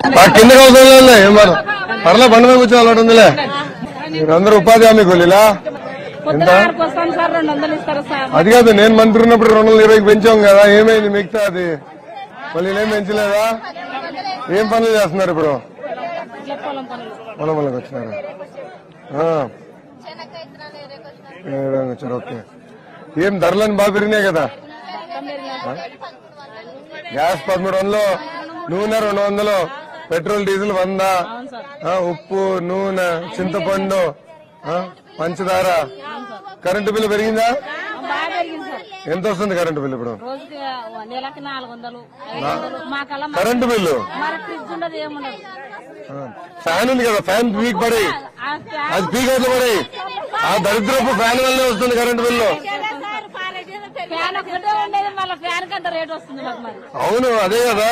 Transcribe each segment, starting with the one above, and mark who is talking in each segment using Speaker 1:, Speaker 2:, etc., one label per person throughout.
Speaker 1: ఆ కిందకి అవసరం ఏం మనం పర్లే బండి మీద కూర్చోవాలి ఉందిలే మీరందరూ ఉపాధి హామీ కూలీలా ఎంత
Speaker 2: పొద్దుగారికి వస్తాను సార్ రెండు వందలు ఇస్తారు సార్
Speaker 1: అది కాదు నేను మంత్రి ఉన్నప్పుడు రెండు వందల ఇరవైకి పెంచాం కదా ఏమైంది మిగతా అది మళ్ళీ ఏం పెంచలేదా ఏం పనులు చేస్తున్నారు ఇప్పుడు
Speaker 2: ఇట్లా పొలం పనులు
Speaker 1: పొలం వాళ్ళకి వచ్చినారు ఆ. ఏదో వచ్చారు ఓకే ఏం ధరలని బాగా పెరిగినాయి కదా ఆ? గ్యాస్ పదమూడు వందలు నూనె రెండు వందలు పెట్రోల్ డీజిల్ వంద ఆ, ఉప్పు నూనె చింతపండు ఆ, పంచదార కరెంటు బిల్లు పెరిగిందా
Speaker 2: బాగా పెరిగింది సార్
Speaker 1: ఎంత వస్తుంది కరెంటు బిల్లు ఇప్పుడు
Speaker 2: రోజుకి నెలకి నాలుగు వందలు ఐదు వందలు మాకల్లా మా-
Speaker 1: కరెంటు బిల్లు
Speaker 2: మరి ఫ్రిడ్జ్ ఉండదు ఏముండదు
Speaker 1: ఆ, ఫ్యాన్ ఉంది కదా ఫ్యాన్ పీక్ పడి
Speaker 2: ఆ ఫ్యాన్
Speaker 1: అది పీక్ అవుతుంది పడి ఆ దరిద్రపు ఫ్యాన్ వల్లే వస్తుంది కరెంటు బిల్లు
Speaker 2: ఫ్యాన్ ఒకటే ఉండేది మళ్ళీ ఫ్యాన్ కి అంత రేట్ వస్తుంది మాకు మరి
Speaker 1: అవును అదే కదా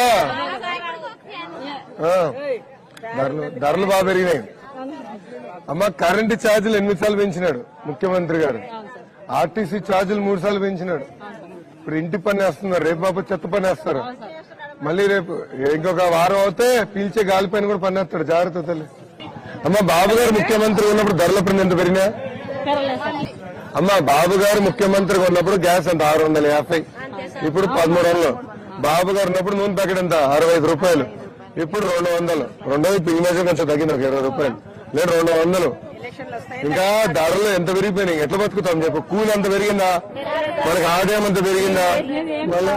Speaker 1: ఆ, ధరలు ధరలు బాగా పెరిగినాయి అమ్మ కరెంటు ఛార్జీలు ఎనిమిది సార్లు పెంచినాడు ముఖ్యమంత్రి గారు ఆర్టీసీ ఛార్జీలు మూడు సార్లు పెంచినాడు ఇప్పుడు ఇంటి పని వేస్తున్నారు రేపు బాబు చెత్త పని వేస్తారు మళ్ళీ రేపు ఇంకొక వారం అవుతే పీల్చే గాలి పైన కూడా పని వేస్తాడు జాగ్రత్త తల్లి అమ్మ బాబు గారు ముఖ్యమంత్రి ఉన్నప్పుడు ధరల పని ఎంత పెరిగినా
Speaker 2: పెరగలేదు సార్
Speaker 1: అమ్మ బాబు గారు ముఖ్యమంత్రిగా ఉన్నప్పుడు గ్యాస్ ఎంత ఆరు వందల యాభై ఇప్పుడు పదమూడు వందలు బాబు గారు ఉన్నప్పుడు నూనె ప్యాకెట్ ఎంత అరవై ఐదు రూపాయలు ఇప్పుడు రెండు వందలు రెండోది పింగ్ కొంచెం తగ్గింది ఒక ఇరవై రూపాయలు లేదు రెండు వందలు ఇంకా ధరలు ఎంత పెరిగిపోయినాయి ఎట్లా బతుకుతాం చెప్పు కూలి అంత పెరిగిందా మనకి ఆదాయం అంత పెరిగిందా మళ్ళీ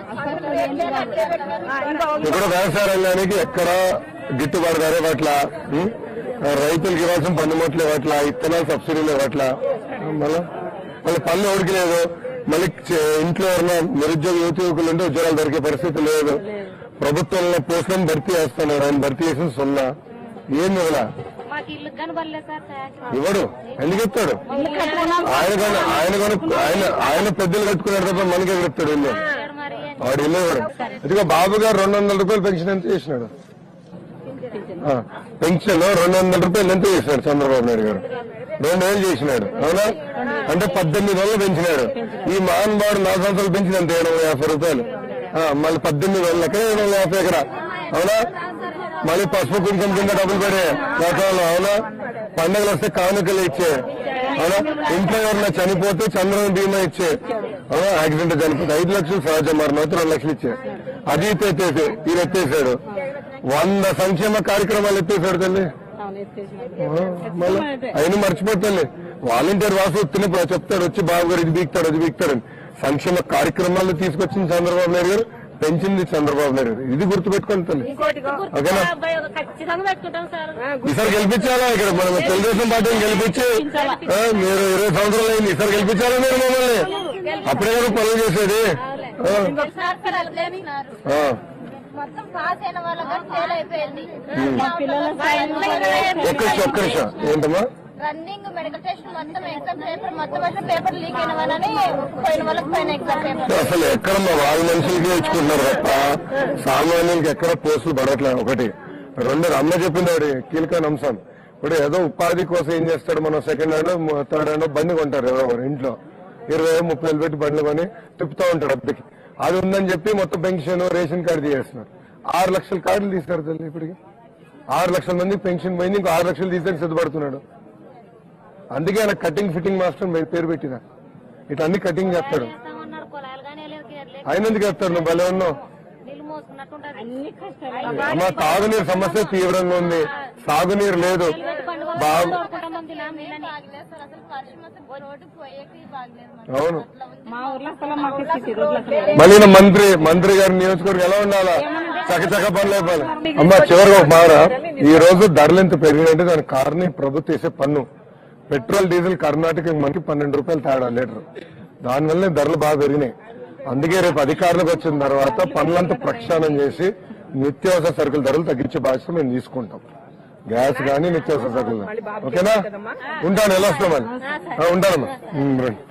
Speaker 1: ఇక్కడ వ్యవసాయ రంగానికి ఎక్కడ గిట్టుబాటు ధర పట్ల ఉం? రైతులకు ఇవ్వాల్సిన పన్నుమట్లు ఇవ్వట్ల ఇత్తనాలు సబ్సిడీలు ఇవ్వట్ల మళ్ళీ మళ్ళీ పనులు ఎవరికి లేదు మళ్ళీ చే- ఇంట్లో ఎవరైనా నిరుద్యోగ యువత యువకులు ఉంటే ఉద్యోగాలు దొరికే పరిస్థితి లేదు ప్రభుత్వంలో పోస్టులను భర్తీ చేస్తున్నారు ఆయన భర్తీ చేసిన సున్నా ఏం ఇవ్వలా
Speaker 2: మాకు ఇల్లు కనబడలేదు సార్
Speaker 1: ఇవ్వడు ఎందుకు ఇస్తాడు ఆయన కానీ ఆయన కానీ ఆయన ఆయన పెద్దలు కట్టుకున్నాడు తప్ప మనకే చెప్తాడు ఇల్లు
Speaker 2: మరి
Speaker 1: వాడు ఇల్లు ఇవ్వడు ఇదిగో బాబు గారు రెండు వందల రూపాయలు పెన్షన్ ఎంత చేసినాడు ఆ, పెన్షన్ రెండు వందల రూపాయలు ఎంత చేసినాడు చంద్రబాబు నాయుడు గారు రెండు వేలు చేసినాడు అవునా అంటే పద్దెనిమిది వందలు పెంచినాడు ఈ మహానుభావుడు నాలుగు సంవత్సరాలు పెంచింది అంతే ఏడు వందల యాభై రూపాయలు ఆ, మళ్ళీ పద్దెనిమిది వందల ఎకరా ఏడు వందల యాభై ఎకరా అవునా మళ్ళీ పసుపు కుంకుమ కింద డబ్బులు పడే గతంలో అవునా పండుగలు వస్తే కానుకలు ఇచ్చే అవునా ఇంట్లో ఎవరన్నా చనిపోతే చంద్రబాబు బీమా ఇచ్చే అవునా యాక్సిడెంట్ చనిపోతే ఐదు లక్షలు సహజ మరణం అయితే రెండు లక్షలు ఇచ్చే అది ఎత్తేసే ఈయన ఎత్తేసాడు వంద సంక్షేమ కార్యక్రమాలు ఎత్తేసాడు తల్లి
Speaker 2: అవును ఎత్తేసినారు
Speaker 1: ఆ, మళ్ళీ ఆయన మర్చిపోతాలే వాలంటీర్ వాసు వస్తున్నప్పుడు చెప్తాడు వచ్చి బాబు గారు ఇది బీక్తాడు అది బీక్తాడు అని. సంక్షేమ కార్యక్రమాలు తీసుకొచ్చింది చంద్రబాబు నాయుడు గారు పెంచింది చంద్రబాబు నాయుడు గారు ఇది గుర్తుపెట్టుకోండి తల్లి ఓకేనా
Speaker 2: ఖచ్చితంగా పెట్టుకుంటాం సార్
Speaker 1: ఈసారి గెలిపించాలా ఇక్కడ మనం తెలుగుదేశం పార్టీని గెలిపించి ఆ, మీరు ఇరవై సంవత్సరాలు అయింది ఈసారి గెలిపించాలా మీరు మమ్మల్ని అప్పుడే కదా పనులు చేసేది ఆ, ఆ.
Speaker 3: మొత్తం పాస్ అయిన వాళ్ళకి ఫెయిల్ అయిపోయింది
Speaker 1: ఒక్క నిమిషం ఒక్క నిమిషం ఏంటమ్మా
Speaker 3: రన్నింగ్ మెడికల్ టెస్ట్ మొత్తం ఎగ్జామ్ పేపర్ మొత్తం అట్లా పేపర్ లీక్ అయిన వాళ్ళని పోయిన వాళ్ళకి పైన ఎగ్జామ్ పేపర్
Speaker 1: అసలు ఎక్కడ మా వాళ్ళ మనుషులకి ఇచ్చుకుంటున్నారు తప్ప సామాన్యులకి ఎక్కడ పోస్టులు పడట్లేదు ఒకటి రెండు అమ్మ చెప్పింది ఒకటి కీలకమైన అంశం ఇప్పుడు ఏదో ఉపాధి కోసం ఏం చేస్తాడు మనం సెకండ్ హ్యాండ్ థర్డ్ హ్యాండ్ బండి కొంటారు ఎవరో ఒకరు ఇంట్లో ఇరవై ముప్పై వేలు పెట్టి బండ్లు కొని తిప్పుతూ ఉంటాడు అద్దెకి అది ఉందని చెప్పి మొత్తం పెన్షన్ రేషన్ కార్డు తీసేస్తున్నారు ఆరు లక్షల కార్డులు తీస్తారు తల్లి ఇప్పటికి ఆరు లక్షల మంది పెన్షన్ పోయింది ఇంకో ఆరు లక్షలు తీసేసి సిద్ధపడుతున్నాడు అందుకే ఆయన కటింగ్ ఫిట్టింగ్ మాస్టర్ అని పేరు పెట్టిన ఇట్లా అన్ని కటింగ్ చేస్తాడు
Speaker 2: చేస్తామన్నారు పొలాలు కానీ లేదు
Speaker 1: ఆయన ఎందుకు వేస్తాడు నువ్వు భలే ఉన్నావు
Speaker 2: నీళ్ళు మోసుకున్నట్టు ఉంటుంది అన్ని కష్టాలు
Speaker 1: అమ్మ తాగునీరు సమస్య తీవ్రంగా ఉంది సాగునీరు లేదు బాగు
Speaker 2: కోరుకుంటాం నీళ్ళని
Speaker 3: బాగలేదు సార్ అసలు వర్షం అసలు రోడ్డు పోయేకి బాగలేదు మాకు.
Speaker 2: మా ఊర్లో అసలు మాకు స్థితి రోడ్లు అసలు
Speaker 1: మళ్ళీ నా మంత్రి మంత్రి గారి నియోజకవర్గం ఎలా ఉండాలా చకచక పనులు అయిపోవాలి అమ్మ చివరిగా ఒక మాట ఈ రోజు ధరలు ఎంత పెరిగినంటే దానికి కారణం ఈ ప్రభుత్వం వేసే పన్ను పెట్రోల్ డీజిల్ కర్ణాటక మనకి పన్నెండు రూపాయలు తేడా లీటర్ దానివల్ల ధరలు బాగా పెరిగినాయి అందుకే రేపు అధికారులకు వచ్చిన తర్వాత పనులంతా ప్రక్షాళన చేసి నిత్యావసర సరుకుల ధరలు తగ్గించే బాధ్యత మేము తీసుకుంటాం గ్యాస్ కానీ నిత్యావసర సరుకులు గానీ. ఓకేనా ఉంటాను ఎలా వస్తామని ఉంటానమ్మా ఉమ్, రండి